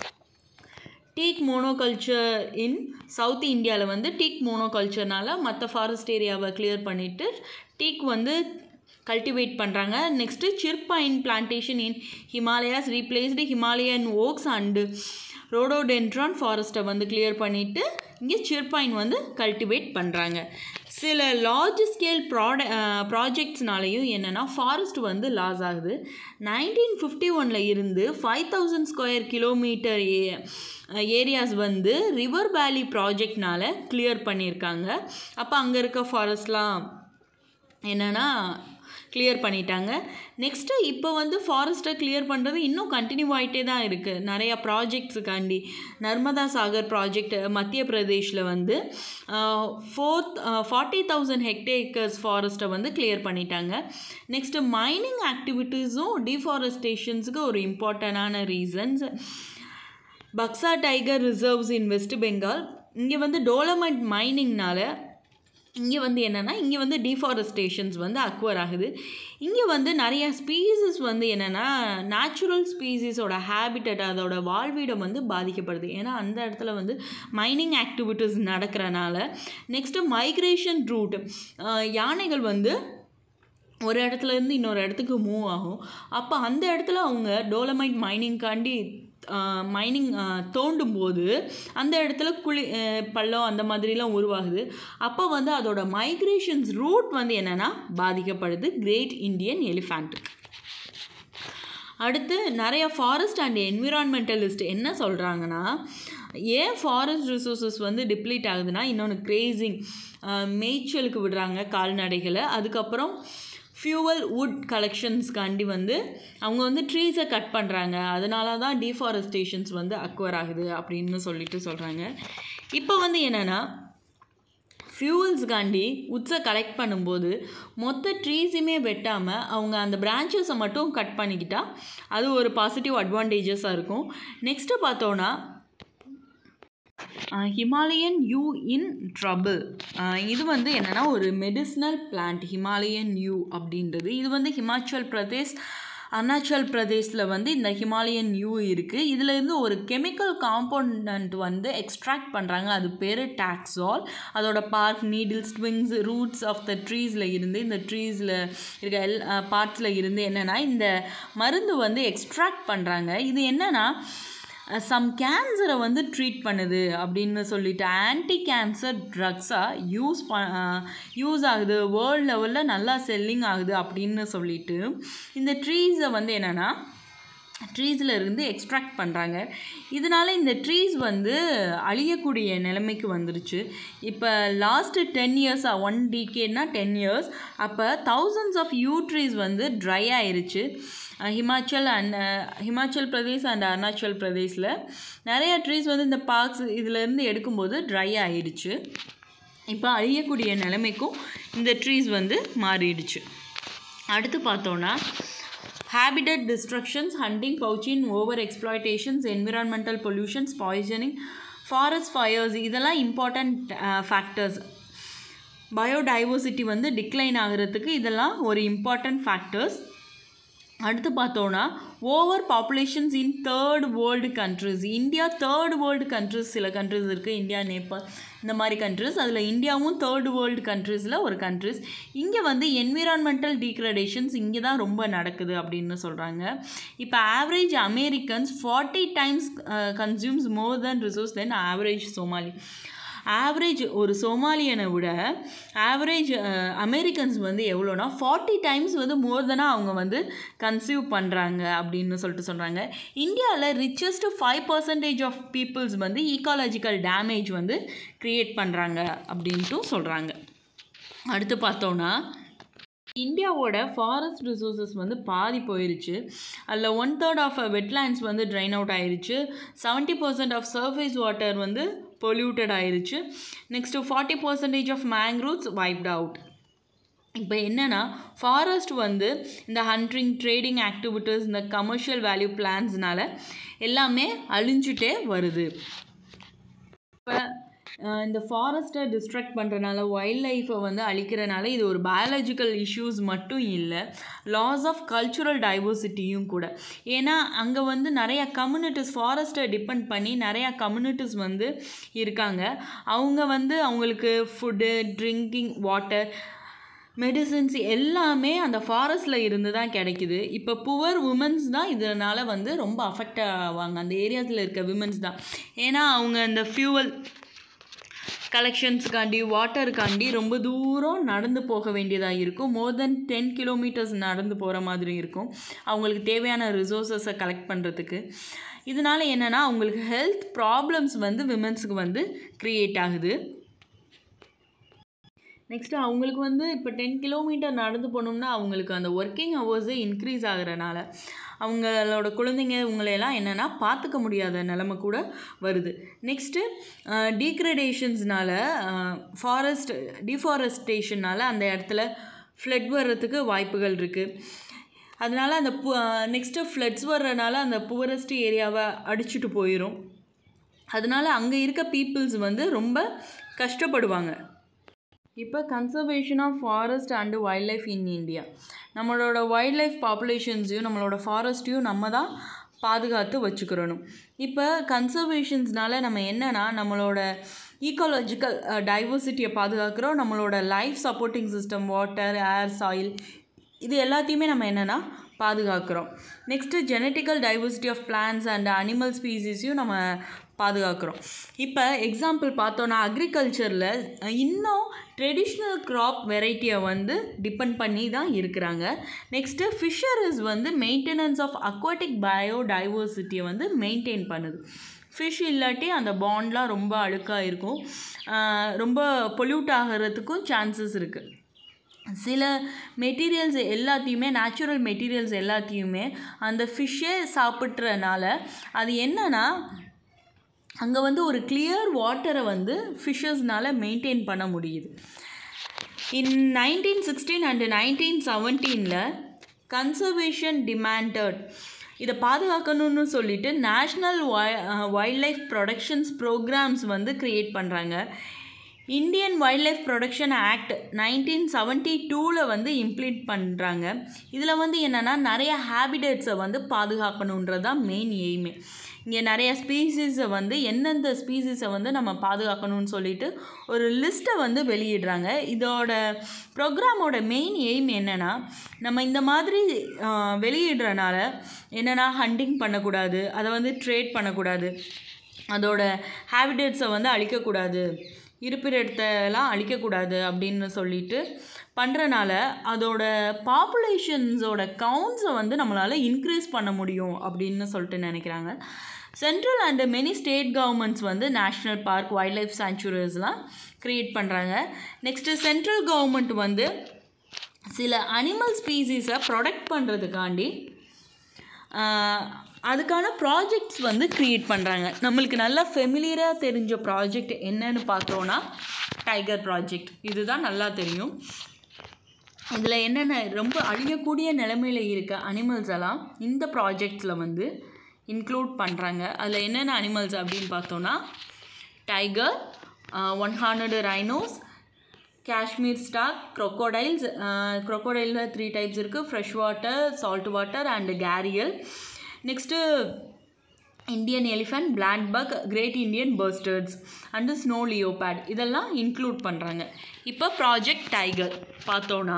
டீக் மோனோகல்ச்சர் இன் சவுத் இந்தியாவில் வந்து டீக் மோனோகல்ச்சர்னால மற்ற ஃபாரஸ்ட் ஏரியாவை கிளியர் பண்ணிவிட்டு டீக் வந்து கல்டிவேட் பண்ணுறாங்க next chir pine plantation in Himalayas replaced Himalayan oaks and rhododendron ஃபாரஸ்ட்டை வந்து கிளியர் பண்ணிவிட்டு இங்கே சிற்பைன் வந்து கல்டிவேட் பண்ணுறாங்க சில லார்ஜ் ஸ்கேல் ப்ராட ப்ராஜெக்ட்ஸ்னாலேயும் என்னென்னா ஃபாரஸ்ட் வந்து லாஸ் ஆகுது நைன்டீன் ஃபிஃப்டி ஒனில் இருந்து five thousand square kilometre a areas வந்து ரிவர் வேலி ப்ராஜெக்ட்னால கிளியர் பண்ணியிருக்காங்க அப்போ அங்கே இருக்க ஃபாரஸ்ட்லாம் என்னென்னா கிளியர் பண்ணிட்டாங்க நெக்ஸ்ட்டு இப்போ வந்து ஃபாரஸ்ட்டை கிளியர் பண்ணுறது இன்னும் கண்டினியூ ஆகிட்டே தான் இருக்குது நிறையா ப்ராஜெக்ட்ஸுக்காண்டி நர்மதா சாகர் ப்ராஜெக்ட் மத்திய பிரதேஷில் வந்து ஃபோர்த் ஃபார்ட்டி தௌசண்ட் ஹெக்டேக்கர்ஸ் ஃபாரஸ்ட்டை வந்து கிளியர் பண்ணிட்டாங்க நெக்ஸ்ட்டு மைனிங் ஆக்டிவிட்டீஸும் டிஃபாரஸ்டேஷன்ஸுக்கு ஒரு இம்பார்ட்டண்டான reasons Buxa tiger reserves in West Bengal இங்கே வந்து டோலமெண்ட் மைனிங்னால இங்கே வந்து என்னென்னா இங்கே வந்து டிஃபாரஸ்டேஷன்ஸ் வந்து அக்வர் ஆகுது இங்கே வந்து நிறைய ஸ்பீசிஸ் வந்து என்னென்னா நேச்சுரல் ஸ்பீசிஸோட ஹேபிட்டட் அதோட வாழ்விடம் வந்து பாதிக்கப்படுது ஏன்னா அந்த இடத்துல வந்து மைனிங் ஆக்டிவிட்டீஸ் நடக்கிறனால நெக்ஸ்ட்டு மைக்ரேஷன் ரூட் யானைகள் வந்து ஒரு இடத்துலேருந்து இன்னொரு இடத்துக்கு மூவ் ஆகும் அப்போ அந்த இடத்துல அவங்க டோலமைட் மைனிங்காண்டி மைனிங் தோண்டும் போது அந்த இடத்துல குழி பள்ளம் அந்த மாதிரிலாம் உருவாகுது அப்போ வந்து அதோட மைக்ரேஷன்ஸ் ரூட் வந்து என்னென்னா பாதிக்கப்படுது கிரேட் இந்தியன் எலிஃபண்ட் அடுத்து நிறைய ஃபாரஸ்ட் அண்ட் என்விரான்மெண்டலிஸ்ட் என்ன சொல்கிறாங்கன்னா ஏன் ஃபாரஸ்ட் ரிசோர்ஸஸ் வந்து டிப்ளீட் ஆகுதுன்னா இன்னொன்று கிரேசிங் மேய்ச்சலுக்கு விடுறாங்க கால்நடைகளை அதுக்கப்புறம் ஃபியூவல் வுட் கலெக்ஷன்ஸ்க்காண்டி வந்து அவங்க வந்து ட்ரீஸை கட் பண்ணுறாங்க அதனால தான் டீஃபாரஸ்டேஷன்ஸ் வந்து அக்வர் ஆகுது அப்படின்னு சொல்லிட்டு சொல்கிறாங்க இப்போ வந்து என்னென்னா ஃபியூவல்ஸ்காண்டி உட்ஸை கலெக்ட் பண்ணும்போது மொத்த ட்ரீஸுமே வெட்டாமல் அவங்க அந்த பிரான்ச்சஸை மட்டும் கட் பண்ணிக்கிட்டால் அது ஒரு பாசிட்டிவ் அட்வான்டேஜஸாக இருக்கும் நெக்ஸ்ட்டு பார்த்தோன்னா ஹிமாலயன் யூ இன் ட்ரபிள் இது வந்து என்னென்னா ஒரு மெடிசினல் பிளான்ட் ஹிமாலயன் யூ அப்படின்றது இது வந்து ஹிமாச்சல் பிரதேஷ் அருணாச்சல் பிரதேஷில் வந்து இந்த ஹிமாலயன் யூ இருக்குது இதில் இருந்து ஒரு கெமிக்கல் காம்பவுண்ட் வந்து எக்ஸ்ட்ராக்ட் பண்ணுறாங்க அது பேர் டாக்ஸால் அதோட bark needles twigs roots of the ட்ரீஸில் இருந்து இந்த ட்ரீஸில் இருக்க எல் பார்ட்ஸில் இருந்து என்னென்னா இந்த மருந்து வந்து எக்ஸ்ட்ராக்ட் பண்ணுறாங்க இது என்னென்னா சம் கேன்சரை வந்து ட்ரீட் பண்ணுது அப்படின்னு சொல்லிட்டு ஆன்டி கேன்சர் ட்ரக்ஸாக யூஸ் ப யூஸ் ஆகுது வேர்ல்டு லெவலில் நல்லா செல்லிங் ஆகுது அப்படின்னு சொல்லிட்டு இந்த ட்ரீஸை வந்து என்னென்னா ட்ரீஸில் இருந்து எக்ஸ்ட்ராக்ட் பண்ணுறாங்க இதனால் இந்த ட்ரீஸ் வந்து அழியக்கூடிய நிலைமைக்கு வந்துருச்சு இப்போ லாஸ்ட்டு டென் இயர்ஸாக ஒன் டிகேட்னா டென் இயர்ஸ் அப்போ தௌசண்ட்ஸ் ஆஃப் யூ ட்ரீஸ் வந்து ட்ரை ஆயிருச்சு ஹிமாச்சல் அண்ட் ஹிமாச்சல் பிரதேஷ் அண்ட் அருணாச்சல் பிரதேஷில் நிறைய ட்ரீஸ் வந்து இந்த பார்க்ஸ் இதிலேருந்து எடுக்கும்போது ட்ரை ஆயிடுச்சு இப்போ அழியக்கூடிய நிலைமைக்கும் இந்த ட்ரீஸ் வந்து மாறிடுச்சு அடுத்து பார்த்தோன்னா habitat destructions hunting poaching over exploitations environmental pollutions poisoning forest fires இதெல்லாம் இம்பார்ட்டண்ட் ஃபேக்டர்ஸ் பயோடைவர்சிட்டி வந்து டிக்ளைன் ஆகிறதுக்கு இதெல்லாம் ஒரு இம்பார்ட்டண்ட் ஃபேக்டர்ஸ் அடுத்து பார்த்தோன்னா over populations in third world countries India third world countries சில கண்ட்ரிஸ் இருக்குது இந்தியா நேபாள் இந்த மாதிரி கண்ட்ரிஸ் அதில் இந்தியாவும் தேர்ட் வேர்ல்டு கண்ட்ரிஸில் ஒரு கண்ட்ரிஸ் இங்கே வந்து என்விரான்மெண்டல் டீக்ரடேஷன்ஸ் இங்கே தான் ரொம்ப நடக்குது அப்படின்னு சொல்கிறாங்க இப்போ average Americans forty times consumes more then resource then average Somali average ஒரு சோமாலியனை விட ஆவரேஜ் அமெரிக்கன்ஸ் வந்து எவ்வளோனா ஃபார்ட்டி டைம்ஸ் வந்து மோர் தெனாக அவங்க வந்து கன்சியூவ் பண்ணுறாங்க அப்படின்னு சொல்லிட்டு சொல்கிறாங்க இந்தியாவில் richest five percentage of peoples வந்து ஈக்காலஜிக்கல் டேமேஜ் வந்து க்ரியேட் பண்ணுறாங்க அப்படின்ட்டு சொல்கிறாங்க அடுத்து பார்த்தோன்னா இந்தியாவோட ஃபாரஸ்ட் ரிசோர்ஸஸ் வந்து பாதி போயிருச்சு அதில் ஒன் தேர்ட் ஆஃப் வெட்லேண்ட்ஸ் வந்து ட்ரைன் அவுட் ஆயிருச்சு seventy percent of surface water வந்து பொல்யூட்டட் ஆயிருச்சு next forty percentage of mangroves wiped out இப்போ என்னென்னா ஃபாரஸ்ட் வந்து இந்த ஹண்ட்ரிங் ட்ரேடிங் ஆக்டிவிட்டீஸ் இந்த கமர்ஷியல் வேல்யூ பிளான்ஸ்னால எல்லாமே அழிஞ்சிட்டே வருது இப்போ இந்த ஃபாரஸ்ட்டை டிஸ்ட்ராக்ட் பண்ணுறனால வைல்ட் லைஃப்பை வந்து அழிக்கிறனால இது ஒரு பயாலஜிக்கல் இஷ்யூஸ் மட்டும் இல்லை லாஸ் ஆஃப் கல்ச்சுரல் டைவர்சிட்டியும் கூட ஏன்னா அங்கே வந்து நிறையா கம்யூனிட்டிஸ் ஃபாரஸ்ட்டை டிபெண்ட் பண்ணி நிறையா கம்யூனிட்டிஸ் வந்து இருக்காங்க அவங்க வந்து அவங்களுக்கு ஃபுட்டு ட்ரிங்கிங் வாட்டர் மெடிசின்ஸ் எல்லாமே அந்த ஃபாரஸ்ட்டில் இருந்து தான் கிடைக்குது இப்போ புவர் உமன்ஸ் தான் இதனால் வந்து ரொம்ப அஃபெக்ட் ஆவாங்க அந்த ஏரியாஸில் இருக்க விமன்ஸ் தான் ஏன்னா அவங்க அந்த ஃபியூவல் கலெக்ஷன்ஸுக்காண்டி வாட்டருக்காண்டி ரொம்ப தூரம் நடந்து போக வேண்டியதாக இருக்கும் மோர் தென் டென் கிலோமீட்டர்ஸ் நடந்து போகிற மாதிரி இருக்கும் அவங்களுக்கு தேவையான ரிசோர்ஸஸை கலெக்ட் பண்ணுறதுக்கு இதனால் என்னென்னா அவங்களுக்கு ஹெல்த் ப்ராப்ளம்ஸ் வந்து விமன்ஸுக்கு வந்து க்ரியேட் ஆகுது நெக்ஸ்ட்டு அவங்களுக்கு வந்து இப்போ டென் கிலோமீட்டர் நடந்து போகணும்னா அவங்களுக்கு அந்த ஒர்க்கிங் ஹவர்ஸே இன்க்ரீஸ் ஆகிறனால அவங்களோட குழந்தைங்க இவங்களையெல்லாம் என்னென்னா பார்த்துக்க முடியாத நிலமை கூட வருது நெக்ஸ்ட்டு டீக்ரடேஷன்ஸ்னால ஃபாரஸ்ட் டிஃபாரஸ்டேஷனால் அந்த இடத்துல ஃப்ளட் வர்றதுக்கு வாய்ப்புகள் இருக்குது அதனால் அந்த பு நெக்ஸ்ட்டு ஃப்ளட்ஸ் வர்றதுனால அந்த புவரஸ்ட் ஏரியாவை அடிச்சுட்டு போயிடும் அதனால் அங்கே இருக்க பீப்புள்ஸ் வந்து ரொம்ப கஷ்டப்படுவாங்க இப்போ conservation of forest and wildlife in India நம்மளோட வைல்ட் லைஃப் பாப்புலேஷன்ஸையும் நம்மளோட ஃபாரஸ்ட்டையும் நம்ம தான் பாதுகாத்து வச்சுக்கிறணும் இப்போ கன்சர்வேஷன்ஸ்னால நம்ம என்னென்னா நம்மளோட ஈக்காலஜிக்கல் டைவர்சிட்டியை பாதுகாக்கிறோம் நம்மளோட life supporting system water air soil இது எல்லாத்தையுமே நம்ம என்னென்னா பாதுகாக்கிறோம் next genetical diversity of plants and animal ஸ்பீசிஸையும் நம்ம பாதுகாக்கிறோம் இப்போ எக்ஸாம்பிள் பார்த்தோன்னா அக்ரிகல்ச்சரில் இன்னும் ட்ரெடிஷ்னல் க்ராப் வெரைட்டியை வந்து டிபெண்ட் பண்ணி தான் இருக்கிறாங்க நெக்ஸ்ட்டு ஃபிஷரிஸ் வந்து மெயின்டெனன்ஸ் ஆஃப் அக்வாட்டிக் பயோடைவர்சிட்டியை வந்து மெயின்டைன் பண்ணுது ஃபிஷ் இல்லாட்டி அந்த பாண்ட்லாம் ரொம்ப அழுக்காக இருக்கும் ரொம்ப பொல்யூட் ஆகிறதுக்கும் சான்சஸ் இருக்குது சில மெட்டீரியல்ஸ் எல்லாத்தையுமே நேச்சுரல் மெட்டீரியல்ஸ் எல்லாத்தையுமே அந்த ஃபிஷ்ஷே சாப்பிட்றனால அது என்னன்னா அங்கே வந்து ஒரு கிளியர் வாட்டரை வந்து ஃபிஷ்ஷஸ்னால் மெயின்டைன் பண்ண முடியுது in nineteen sixteen and nineteen செவன்டீனில் கன்சர்வேஷன் டிமாண்டட் இதை பாதுகாக்கணும்னு சொல்லிட்டு national wildlife protections programmes வந்து க்ரியேட் பண்ணுறாங்க Indian wildlife protection act nineteen seventy டூவில் வந்து இம்ப்ளிட் பண்ணுறாங்க இதில் வந்து என்னென்னா நிறைய ஹேபிடேட்ஸை வந்து பாதுகாக்கணுன்றது தான் மெயின் எய்மே இங்கே நிறைய ஸ்பீசிஸை வந்து எந்தெந்த ஸ்பீசிஸை வந்து நம்ம பாதுகாக்கணும்னு சொல்லிட்டு ஒரு லிஸ்ட்டை வந்து வெளியிடுறாங்க இதோட ப்ரோக்ராமோட மெயின் எய்ம் என்னென்னா நம்ம இந்த மாதிரி ஆஹ், வெளியிடுறனால என்னென்னா ஹண்டிங் பண்ணக்கூடாது அதை வந்து ட்ரேட் பண்ணக்கூடாது அதோட ஹேபிடேட்ஸை வந்து அழிக்கக்கூடாது இருப்பிடத்தெல்லாம் அழிக்கக்கூடாது அப்படின்னு சொல்லிட்டு பண்ணுறனால அதோட பாப்புலேஷன்ஸோட கவுண்ட்ஸை வந்து நம்மளால் இன்க்ரீஸ் பண்ண முடியும் அப்படின்னு சொல்லிட்டு நினைக்கிறாங்க central and many state governments வந்து நேஷ்னல் பார்க் வைல்ட் லைஃப் சாங்சுரிஸ்லாம் க்ரியேட் பண்ணுறாங்க நெக்ஸ்ட்டு சென்ட்ரல் கவர்மெண்ட் வந்து சில அனிமல் ஸ்பீசிஸை ப்ரொடெக்ட் பண்ணுறதுக்காண்டி ஆஹ், அதுக்கான ப்ராஜெக்ட்ஸ் வந்து க்ரியேட் பண்ணுறாங்க நம்மளுக்கு நல்லா ஃபெமிலியராக தெரிஞ்ச ப்ராஜெக்ட் என்னன்னு பார்த்தோன்னா டைகர் ப்ராஜெக்ட் இதுதான் நல்லா தெரியும் இதில் என்னென்ன ரொம்ப அழியக்கூடிய நிலைமையில் இருக்க அனிமல்ஸ் எல்லாம் இந்த ப்ராஜெக்ட்ஸில் வந்து இன்க்ளூட் பண்ணுறாங்க அதில் என்னென்ன அனிமல்ஸ் அப்படின்னு பார்த்தோன்னா tiger one horned rhinos Kashmir stag crocodiles crocodileல த்ரீ டைப்ஸ் இருக்குது fresh water salt water and gharial next Indian elephant black buck great Indian bustards and snow leopard இதெல்லாம் இன்க்ளூட் பண்ணுறாங்க இப்போ ப்ராஜெக்ட் டைகர் பார்த்தோன்னா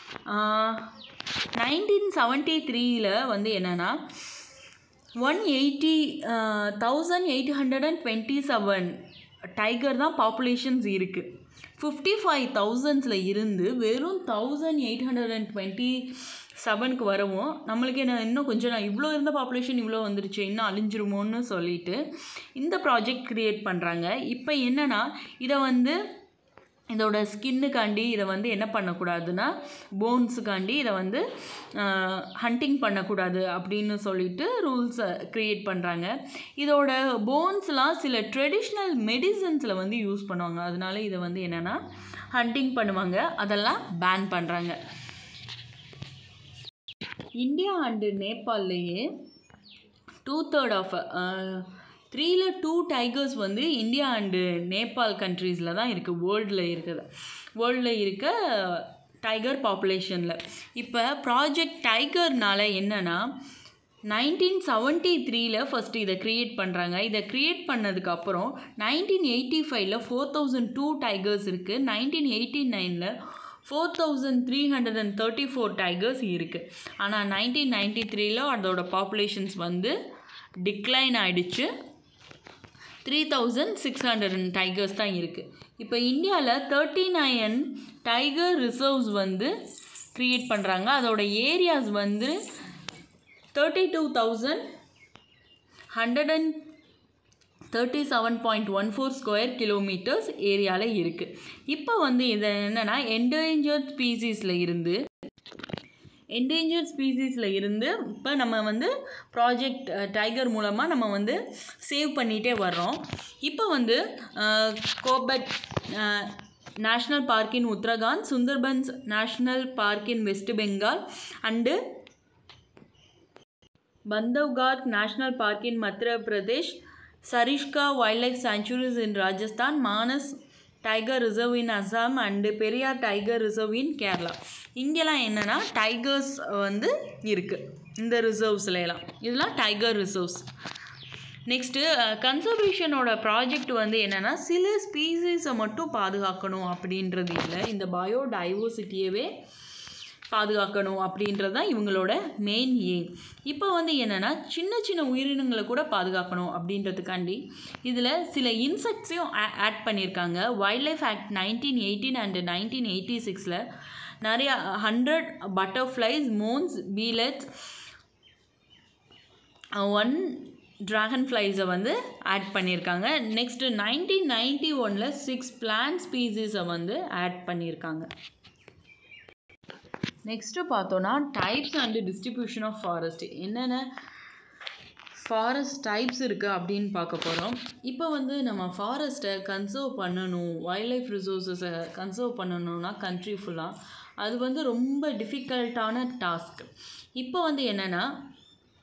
நைன்டீன் செவன்ட்டி த்ரீயில் வந்து என்னென்னா one eighty thousand eight hundred and twenty seven tiger தான் populations இருக்குது fifty five தௌசண்ட்ஸில் இருந்து வெறும் thousand eight hundred and twenty செவனுக்கு வரவும் நம்மளுக்கு என்ன இன்னும் கொஞ்சம் நான் இவ்வளோ இருந்த பாப்புலேஷன் இவ்வளோ வந்துருச்சு இன்னும் அழிஞ்சிருமோன்னு சொல்லிட்டு இந்த ப்ராஜெக்ட் க்ரியேட் பண்ணுறாங்க இப்போ என்னென்னா இதை வந்து இதோட ஸ்கின்னுக்காண்டி இதை வந்து என்ன பண்ணக்கூடாதுன்னா போன்ஸுக்காண்டி இதை வந்து ஹண்டிங் பண்ணக்கூடாது அப்படின்னு சொல்லிட்டு ரூல்ஸை க்ரியேட் பண்ணுறாங்க இதோட போன்ஸ்லாம் சில ட்ரெடிஷ்னல் மெடிசன்ஸில் வந்து யூஸ் பண்ணுவாங்க அதனால இதை வந்து என்னென்னா ஹண்டிங் பண்ணுவாங்க அதெல்லாம் பேன் பண்ணுறாங்க இந்தியா அண்டு நேபாள்லேயே டூ தேர்ட் ஆஃப் த்ரீல டூ டைகர்ஸ் வந்து இந்தியா அண்டு நேபாள் கண்ட்ரீஸில் தான் இருக்குது வேர்ல்டில் இருக்குது வேர்ல்டில் இருக்க டைகர் பாப்புலேஷனில் இப்போ ப்ராஜெக்ட் டைகர்னால என்னென்னா நைன்டீன் செவன்ட்டி த்ரீல ஃபஸ்ட்டு இதை க்ரியேட் பண்ணுறாங்க இதை க்ரியேட் பண்ணதுக்கப்புறம் நைன்டீன் எயிட்டி ஃபைவ்ல ஃபோர் தௌசண்ட் டூ டைகர்ஸ் இருக்குது நைன்டீன் எயிட்டி நைனில் four thousand three hundred and thirty four tigers இருக்குது ஆனால் நைன்டீன் நைன்ட்டி த்ரீல அதோட பாப்புலேஷன்ஸ் வந்து டிக்ளைன் ஆயிடுச்சு three thousand six hundred tigers தான் இருக்குது இப்போ இந்தியாவில் தேர்ட்டி நைன் டைகர் ரிசர்வ்ஸ் வந்து க்ரியேட் பண்ணுறாங்க அதோட ஏரியாஸ் வந்து thirty two thousand hundred and thirty seven point one four square kilometres ஏரியாவில் இருக்குது இப்போ வந்து இது என்னென்னா என்டேஞ்சர்ட் ஸ்பீசிஸில் இருந்து என்டேஞ்சர்ட் ஸ்பீசிஸில் இருந்து இப்போ நம்ம வந்து ப்ராஜெக்ட் டைகர் மூலமாக நம்ம வந்து சேவ் பண்ணிகிட்டே வர்றோம் இப்போ வந்து Corbett national park in Uttarakhand Sundarbans national park in West Bengal and Bandhavgarh national park in Madhya Pradesh Sariska wild life sanctuaries in Rajasthan Manas tiger reserve in Assam and Periyar tiger reserve in Kerala இங்கெல்லாம் என்னென்னா டைகர்ஸ் வந்து இருக்குது இந்த ரிசர்வ்ஸ்ல எல்லாம் இதெல்லாம் டைகர் ரிசர்வ்ஸ் நெக்ஸ்ட்டு கன்சர்வேஷனோட ப்ராஜெக்ட் வந்து என்னென்னா சில ஸ்பீசிஸை மட்டும் பாதுகாக்கணும் அப்படின்றது இல்லை இந்த பயோடைவர்சிட்டியவே பாதுகாக்கணும் அப்படின்றது தான் இவங்களோட மெயின் எய்ம் இப்போ வந்து என்னென்னா சின்ன சின்ன உயிரினங்களை கூட பாதுகாக்கணும் அப்படின்றதுக்காண்டி இதில் சில இன்செக்ட்ஸையும் ஆட் பண்ணியிருக்காங்க wild life act nineteen eighteen and nineteen eighty சிக்ஸில் நிறையா hundred butterflies moths beetles one dragon ஃப்ளைஸை வந்து ஆட் பண்ணியிருக்காங்க நெக்ஸ்ட்டு நைன்டீன் நைன்டி ஒனில் சிக்ஸ் பிளான்ட் ஸ்பீசிஸை வந்து ஆட் பண்ணியிருக்காங்க நெக்ஸ்ட்டு பார்த்தோன்னா types and distribution of forest என்னென்ன ஃபாரஸ்ட் டைப்ஸ் இருக்குது அப்படின்னு பார்க்க போகிறோம் இப்போ வந்து நம்ம ஃபாரஸ்ட்டை கன்சர்வ் பண்ணணும் வைல்ட் லைஃப் ரிசோர்ஸஸை கன்சர்வ் பண்ணணும்னா கண்ட்ரி ஃபுல்லாக அது வந்து ரொம்ப டிஃபிகல்ட்டான டாஸ்க் இப்போ வந்து என்னென்னா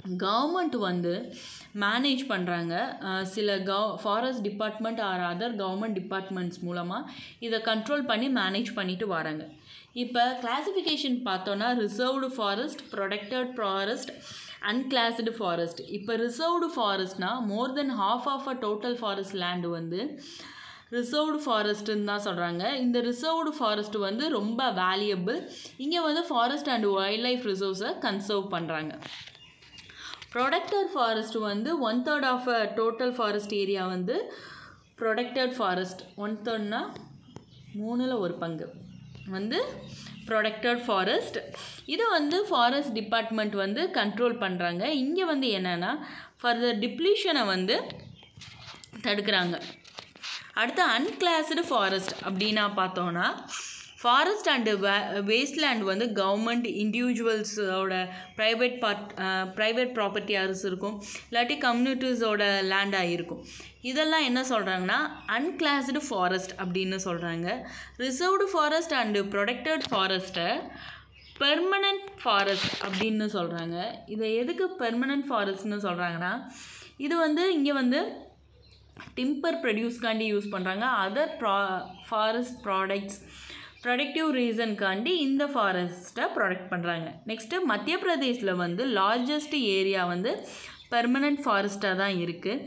கவர்மெண்ட் வந்து மேனேஜ் பண்ணுறாங்க சில கவ் forest department or other government departments மூலமாக இதை கண்ட்ரோல் பண்ணி மேனேஜ் பண்ணிட்டு வராங்க இப்போ கிளாசிஃபிகேஷன் பார்த்தோன்னா reserved forest protected forest unclassed forest இப்போ ரிசர்வ்டு ஃபாரஸ்ட்னா more than half of a total forest land வந்து ரிசர்வ்டு ஃபாரஸ்ட்டுன்னு தான் சொல்கிறாங்க இந்த ரிசர்வ்டு ஃபாரஸ்ட் வந்து ரொம்ப வேல்யூபிள் இங்கே வந்து ஃபாரஸ்ட் அண்ட் வைல்ட் லைஃப் ரிசர்வ்ஸை கன்சர்வ் பண்ணுறாங்க ப்ரொடெக்டட் ஃபாரஸ்ட் வந்து one third of a total forest area வந்து ப்ரொடெக்டட் ஃபாரஸ்ட் ஒன் தேர்ட்னா மூணில் ஒரு பங்கு வந்து ப்ரொடெக்டட் ஃபாரஸ்ட் இதை வந்து ஃபாரஸ்ட் டிபார்ட்மெண்ட் வந்து கண்ட்ரோல் பண்ணுறாங்க இங்கே வந்து என்னென்னா ஃபர்தர் டிப்ளீஷனை வந்து தடுக்கிறாங்க அடுத்து அன்கிளாஸ்டு ஃபாரஸ்ட் அப்படின்னா பார்த்தோன்னா ஃபாரஸ்ட் அண்டு வே வேஸ்ட்லேண்ட் வந்து கவர்மெண்ட் இண்டிவிஜுவல்ஸோட ப்ரைவேட் பார்ட் ப்ரைவேட் ப்ராப்பர்ட்டியாஸ் இருக்கும் இல்லாட்டி கம்யூனிட்டிஸோட லேண்டாக இருக்கும் இதெல்லாம் என்ன சொல்கிறாங்கன்னா அன்கிளாஸ்டு ஃபாரஸ்ட் அப்படின்னு சொல்கிறாங்க ரிசர்வ்டு ஃபாரஸ்ட் அண்டு ப்ரொடெக்டட் ஃபாரஸ்ட்டை பெர்மனண்ட் ஃபாரஸ்ட் அப்படின்னு சொல்கிறாங்க இதை எதுக்கு பெர்மனண்ட் ஃபாரஸ்ட்னு சொல்கிறாங்கன்னா இது வந்து இங்கே வந்து டிம்பர் ப்ரொடியூஸ்க்காண்டி யூஸ் பண்ணுறாங்க அதர் ப்ரா ஃபாரஸ்ட் ப்ராடக்ட்ஸ் ப்ரொடக்டிவ் ரீசன்காண்டி இந்த ஃபாரஸ்ட்டை ப்ரொடெக்ட் பண்ணுறாங்க நெக்ஸ்ட்டு மத்திய பிரதேஷில் வந்து லார்ஜஸ்ட் ஏரியா வந்து பெர்மனண்ட் ஃபாரஸ்ட்டாக தான் இருக்குது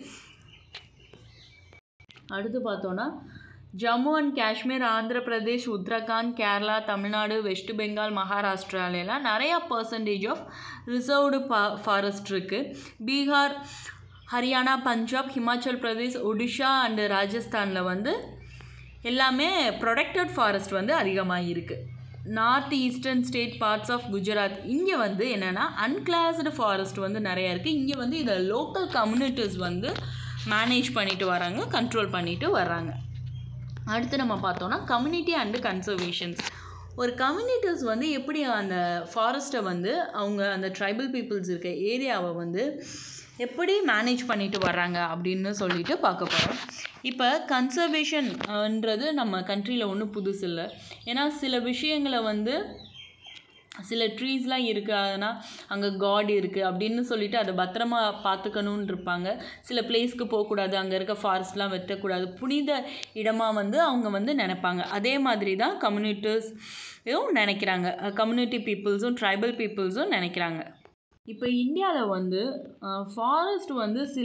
அடுத்து பார்த்தோன்னா ஜம்மு அண்ட் காஷ்மீர் ஆந்திர பிரதேஷ் உத்தரகாண்ட் கேரளா தமிழ்நாடு வெஸ்ட் பெங்கால் மகாராஷ்டிராலெலாம் நிறையா பர்சன்டேஜ் ஆஃப் ரிசர்வ்டு பா ஃபாரஸ்ட் இருக்குது பீகார் ஹரியானா பஞ்சாப் ஹிமாச்சல் பிரதேஷ் ஒடிஷா அண்டு ராஜஸ்தானில் வந்து எல்லாமே ப்ரொடெக்டட் ஃபாரஸ்ட் வந்து அதிகமாக இருக்குது north eastern state parts of Gujarat இங்கே வந்து என்னென்னா அன்கிளாஸ்டு ஃபாரஸ்ட் வந்து நிறையா இருக்குது இங்கே வந்து இதை லோக்கல் கம்யூனிட்டிஸ் வந்து மேனேஜ் பண்ணிட்டு வராங்க கண்ட்ரோல் பண்ணிட்டு வர்றாங்க அடுத்து நம்ம பார்த்தோன்னா கம்யூனிட்டி அண்டு கன்சர்வேஷன்ஸ் ஒரு கம்யூனிட்டிஸ் வந்து எப்படி அந்த ஃபாரஸ்ட்டை வந்து அவங்க அந்த ட்ரைபல் பீப்புள்ஸ் இருக்க ஏரியாவை வந்து எப்படி மேனேஜ் பண்ணிட்டு வர்றாங்க அப்படின்னு சொல்லிட்டு பார்க்க போகிறோம் இப்போ கன்சர்வேஷன்ன்றது நம்ம கண்ட்ரியில் ஒன்றும் புதுசு இல்லை ஏன்னா சில விஷயங்களை வந்து சில ட்ரீஸ்லாம் இருக்குது அதனால் அங்கே காட் இருக்குது அப்படின்னு சொல்லிட்டு அதை பத்திரமா பார்த்துக்கணுன்னு இருப்பாங்க சில பிளேஸ்க்கு போகக்கூடாது அங்கே இருக்க ஃபாரஸ்ட்லாம் வெட்டக்கூடாது புனித இடமாக வந்து அவங்க வந்து நினைப்பாங்க அதே மாதிரி தான் கம்யூனிட்டிஸும் நினைக்கிறாங்க கம்யூனிட்டி பீப்புள்ஸும் ட்ரைபல் பீப்புள்ஸும் நினைக்கிறாங்க இப்போ இந்தியாவில் வந்து ஃபாரஸ்ட் வந்து சில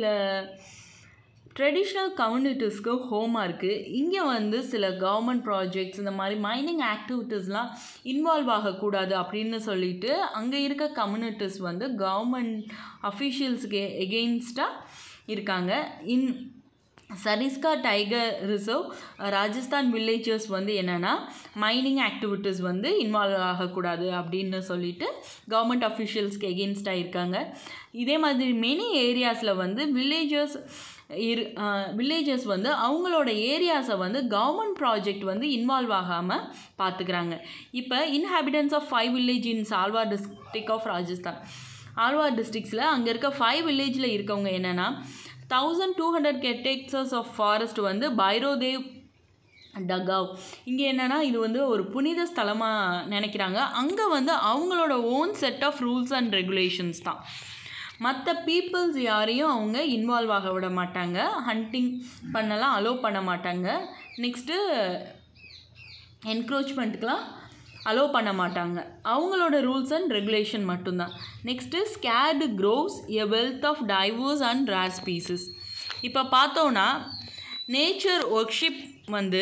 ட்ரெடிஷ்னல் கம்யூனிட்டிஸ்க்கு ஹோமாக இருக்குது இங்கே வந்து சில கவர்மெண்ட் ப்ராஜெக்ட்ஸ் இந்த மாதிரி மைனிங் ஆக்டிவிட்டீஸ்லாம் இன்வால்வ் ஆகக்கூடாது அப்படின்னு சொல்லிட்டு அங்கே இருக்க கம்யூனிட்டிஸ் வந்து கவர்மெண்ட் அஃபிஷியல்ஸுக்கு எகெயின்ஸ்டாக இருக்காங்க in Sariska tiger reserve Rajasthan villages வந்து என்னென்னா மைனிங் ஆக்டிவிட்டீஸ் வந்து இன்வால்வ் ஆகக்கூடாது அப்படின்னு சொல்லிட்டு கவர்மெண்ட் அஃபிஷியல்ஸ்க்கு எகெயின்ஸ்டாக இருக்காங்க இதே மாதிரி மெனி ஏரியாஸில் வந்து வில்லேஜஸ் இரு வில்லேஜஸ் வந்து அவங்களோட ஏரியாஸை வந்து கவர்மெண்ட் ப்ராஜெக்ட் வந்து இன்வால்வ் ஆகாமல் பார்த்துக்கிறாங்க இப்போ inhabitants of five village in சால்வார் டிஸ்ட்ரிக் ஆஃப் ராஜஸ்தான் ஆழ்வார் டிஸ்ட்ரிக்ஸில் அங்கே இருக்க ஃபைவ் வில்லேஜில் இருக்கவங்க என்னென்னா thousand two hundred hectares of forest வந்து பைரோதேவ் டகாவ் இங்கே என்னென்னா இது வந்து ஒரு புனித ஸ்தலமாக நினைக்கிறாங்க அங்கே வந்து அவங்களோட own set of rules and regulations தான் மற்ற பீப்புள்ஸ் யாரையும் அவங்க இன்வால்வ் ஆக விட மாட்டாங்க ஹண்டிங் பண்ணலாம் அலோவ் பண்ண மாட்டாங்க நெக்ஸ்ட்டு என்க்ரோச்மெண்ட்டுக்கெலாம் அலோவ் பண்ண மாட்டாங்க அவங்களோட ரூல்ஸ் அண்ட் ரெகுலேஷன் மட்டும்தான் next sacred groves a wealth of diverse and rare species இப்போ பார்த்தோன்னா நேச்சர் ஒர்க்ஷிப் வந்து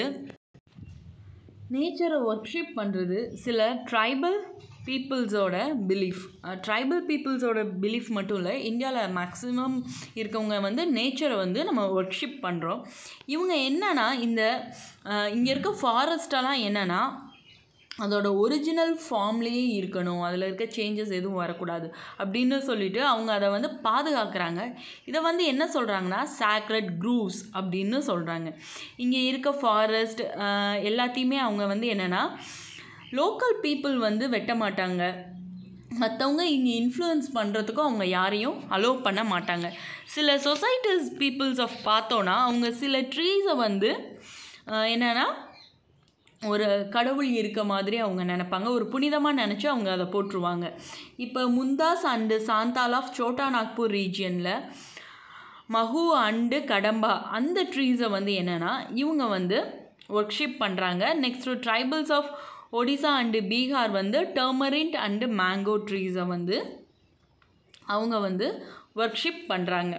நேச்சரை ஒர்க்ஷிப் பண்ணுறது சில ட்ரைபல் பீப்புள்ஸோட பிலீஃப் ட்ரைபல் பீப்புள்ஸோட பிலீஃப் மட்டும் இல்லை இந்தியாவில் மேக்ஸிமம் இருக்கவங்க வந்து நேச்சரை வந்து நம்ம ஒர்க்ஷிப் பண்ணுறோம் இவங்க என்னன்னா இந்த இங்கே இருக்க ஃபாரஸ்டெல்லாம் என்னென்னா அதோட ஒரிஜினல் ஃபார்ம்லேயே இருக்கணும் அதில் இருக்க சேஞ்சஸ் எதுவும் வரக்கூடாது அப்படின்னு சொல்லிட்டு அவங்க அதை வந்து பாதுகாக்கிறாங்க இதை வந்து என்ன சொல்கிறாங்கன்னா சாக்ரட் க்ரூவ்ஸ் அப்படின்னு சொல்கிறாங்க இங்கே இருக்க ஃபாரஸ்ட் எல்லாத்தையுமே அவங்க வந்து என்னென்னா லோக்கல் பீப்புள் வந்து வெட்ட மாட்டாங்க மற்றவங்க இங்கே இன்ஃப்ளூயன்ஸ் பண்ணுறதுக்கும் அவங்க யாரையும் அலோவ் பண்ண மாட்டாங்க சில சொசைட்டிஸ் பீப்புள்ஸ் ஆஃப் பார்த்தோன்னா அவங்க சில ட்ரீஸை வந்து என்னென்னா ஒரு கடவுள் இருக்க மாதிரி அவங்க நினைப்பாங்க ஒரு புனிதமாக நினச்சி அவங்க அதை போட்டுருவாங்க இப்போ முந்தாஸ் அண்டு சாந்தால் ஆஃப் சோட்டா நாக்பூர் ரீஜியனில் மஹு அண்டு கடம்பா அந்த ட்ரீஸை வந்து என்னென்னா இவங்க வந்து ஒர்க்ஷிப் பண்ணுறாங்க next tribals of Odisha and Bihar வந்து டர்மரிண்ட் அண்டு மேங்கோ ட்ரீஸை வந்து அவங்க வந்து ஒர்க்ஷிப் பண்ணுறாங்க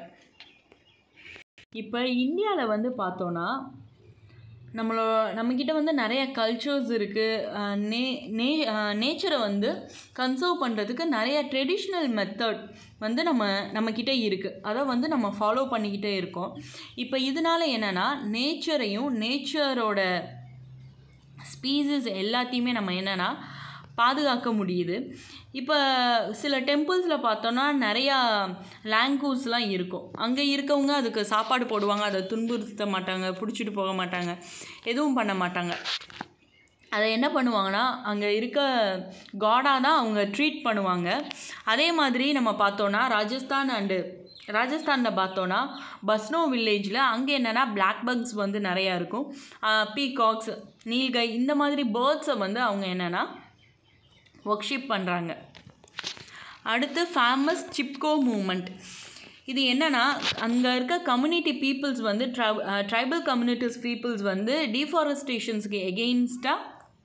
இப்போ இந்தியாவில் வந்து பார்த்தோன்னா நம்மளோ நம்மக்கிட்ட வந்து நிறைய கல்ச்சர்ஸ் இருக்குது நே நே நேச்சரை வந்து கன்சர்வ் பண்ணுறதுக்கு நிறைய ட்ரெடிஷ்னல் மெத்தட் வந்து நம்ம நம்மக்கிட்ட இருக்குது அதை வந்து நம்ம ஃபாலோ பண்ணிக்கிட்டே இருக்கோம் இப்போ இதனால என்னென்னா நேச்சரையும் நேச்சரோட ஸ்பீசஸ் எல்லாத்தையுமே நம்ம என்னென்னா பாதுகாக்க முடியுது இப்போ சில டெம்பிள்ஸில் பார்த்தோன்னா நிறையா லாங்கூஸ்லாம் இருக்கும் அங்கே இருக்கவங்க அதுக்கு சாப்பாடு போடுவாங்க அதை துன்புறுத்த மாட்டாங்க பிடிச்சிட்டு போக மாட்டாங்க எதுவும் பண்ண மாட்டாங்க அதை என்ன பண்ணுவாங்கன்னா அங்கே இருக்க காடாக தான் அவங்க ட்ரீட் பண்ணுவாங்க அதே மாதிரி நம்ம பார்த்தோன்னா ராஜஸ்தான் அண்டு ராஜஸ்தானில் பார்த்தோன்னா பஸ்னோ வில்லேஜில் அங்கே என்னென்னா பிளாக் பக்ஸ் வந்து நிறையா இருக்கும் பீகாக்ஸ் நீல்கை இந்த மாதிரி பேர்ட்ஸை வந்து அவங்க என்னென்னா ஒர்க்ஷிப் பண்ணுறாங்க அடுத்து ஃபேமஸ் சிப்கோ மூமெண்ட் இது என்னென்னா அங்கே இருக்க கம்யூனிட்டி பீப்புள்ஸ் வந்து ட்ரை ட்ரைபல் கம்யூனிட்டிஸ் பீப்புள்ஸ் வந்து டீஃபாரஸ்டேஷன்ஸ்க்கு எகெயின்ஸ்டாக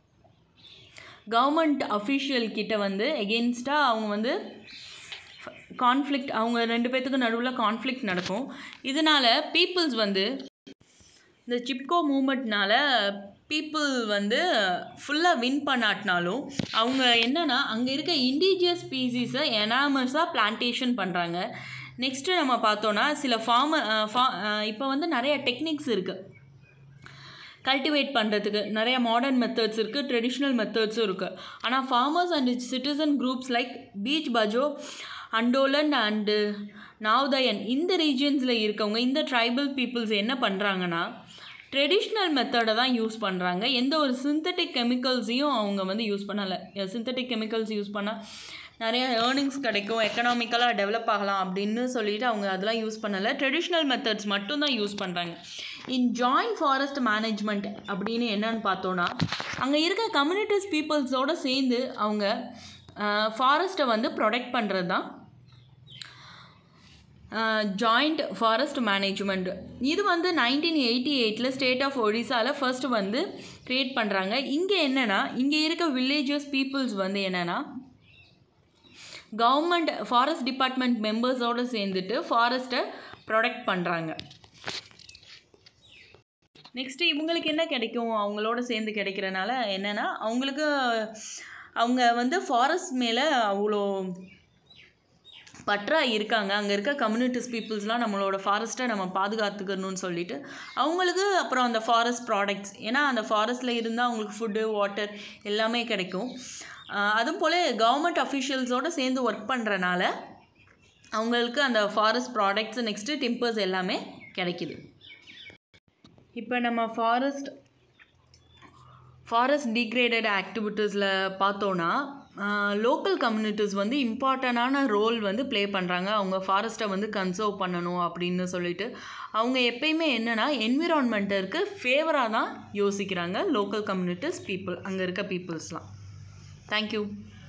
கவர்மெண்ட் அஃபிஷியல் கிட்ட வந்து எகெயின்ஸ்டாக அவங்க வந்து கான்ஃப்ளிக்ட் அவங்க ரெண்டு பேர்த்துக்கு நடுவில் கான்ஃப்ளிக்ட் நடக்கும் இதனால் பீப்புள்ஸ் வந்து இந்த சிப்கோ மூமெண்ட்னால பீப்புள் வந்து ஃபுல்லாக வின் பண்ணாட்டினாலும் அவங்க என்னென்னா அங்கே இருக்க இண்டிஜியஸ் ஸ்பீசிஸை எனாமஸாக பிளான்டேஷன் பண்ணுறாங்க நெக்ஸ்ட்டு நம்ம பார்த்தோன்னா சில ஃபார்ம ஃபா இப்போ வந்து நிறைய டெக்னிக்ஸ் இருக்குது கல்டிவேட் பண்ணுறதுக்கு நிறைய மாடர்ன் மெத்தட்ஸ் இருக்குது ட்ரெடிஷ்னல் மெத்தட்ஸும் இருக்குது ஆனால் farmers and citizen groups like Beej Bachao Andolan and Navdanya இந்த ரீஜியன்ஸில் இருக்கவங்க இந்த ட்ரைபல் பீப்புள்ஸ் என்ன பண்ணுறாங்கன்னா ட்ரெடிஷ்னல் மெத்தடை தான் யூஸ் பண்ணுறாங்க எந்த ஒரு சிந்தட்டிக் கெமிக்கல்ஸையும் அவங்க வந்து யூஸ் பண்ணலை சிந்தட்டிக் கெமிக்கல்ஸ் யூஸ் பண்ணால் நிறைய ஏர்னிங்ஸ் கிடைக்கும் எக்கனாமிக்கலாக டெவலப் ஆகலாம் அப்படின்னு சொல்லிட்டு அவங்க அதெல்லாம் யூஸ் பண்ணலை ட்ரெடிஷ்னல் மெத்தட்ஸ் மட்டும்தான் யூஸ் பண்ணுறாங்க இன் ஜாயின்ட் ஃபாரஸ்ட் மேனேஜ்மெண்ட் அப்படின்னு என்னன்னு பார்த்தோன்னா அங்கே இருக்க கம்யூனிட்டிஸ் பீப்புள்ஸோடு சேர்ந்து அவங்க ஃபாரஸ்ட்டை வந்து ப்ரொடெக்ட் பண்ணுறது தான் ஜாயிண்ட் ஃபாரஸ்ட் மேனேஜ்மெண்ட் இது வந்து நைன்டீன் எயிட்டி எயிட்டில் ஸ்டேட் ஆஃப் ஒடிசாவில் ஃபர்ஸ்ட் வந்து க்ரியேட் பண்ணுறாங்க இங்கே என்னென்னா இங்கே இருக்க வில்லேஜஸ் பீப்புள்ஸ் வந்து என்னென்னா கவர்மெண்ட் ஃபாரஸ்ட் டிபார்ட்மெண்ட் மெம்பர்ஸோடு சேர்ந்துட்டு ஃபாரஸ்ட்டை ப்ரொடெக்ட் பண்ணுறாங்க நெக்ஸ்ட்டு இவங்களுக்கு என்ன கிடைக்கும் அவங்களோட சேர்ந்து கிடைக்கிறனால என்னென்னா அவங்களுக்கு அவங்க வந்து ஃபாரஸ்ட் மேலே அவ்வளோ பற்றா இருக்காங்க அங்கே இருக்க கம்யூனிட்டிஸ் பீப்புள்ஸ்லாம் நம்மளோட ஃபாரஸ்ட்டை நம்ம பாதுகாத்துக்கணும்னு சொல்லிட்டு அவங்களுக்கு அப்புறம் அந்த ஃபாரஸ்ட் ப்ராடக்ட்ஸ் ஏன்னா அந்த ஃபாரஸ்ட்டில் இருந்தால் அவங்களுக்கு ஃபுட்டு வாட்டர் எல்லாமே கிடைக்கும் அதுவும் போல் கவர்மெண்ட் அஃபிஷியல்ஸோடு சேர்ந்து ஒர்க் பண்ணுறனால அவங்களுக்கு அந்த ஃபாரஸ்ட் ப்ராடக்ட்ஸ் நெக்ஸ்ட்டு டிம்பர்ஸ் எல்லாமே கிடைக்கிது இப்போ நம்ம ஃபாரஸ்ட் ஃபாரஸ்ட் டிக்ரேடட் ஆக்டிவிட்டீஸில் பார்த்தோன்னா லோக்கல் கம்யூனிட்டிஸ் வந்து இம்பார்ட்டண்டான ரோல் வந்து ப்ளே பண்ணுறாங்க அவங்க ஃபாரஸ்ட்டை வந்து கன்சர்வ் பண்ணணும் அப்படின்னு சொல்லிட்டு அவங்க எப்பயுமே என்னென்னா என்விரான்மெண்ட்டிற்கு ஃபேவராக தான் யோசிக்கிறாங்க லோக்கல் கம்யூனிட்டிஸ் பீப்புள் அங்கே இருக்க பீப்புள்ஸ்லாம் தேங்க்யூ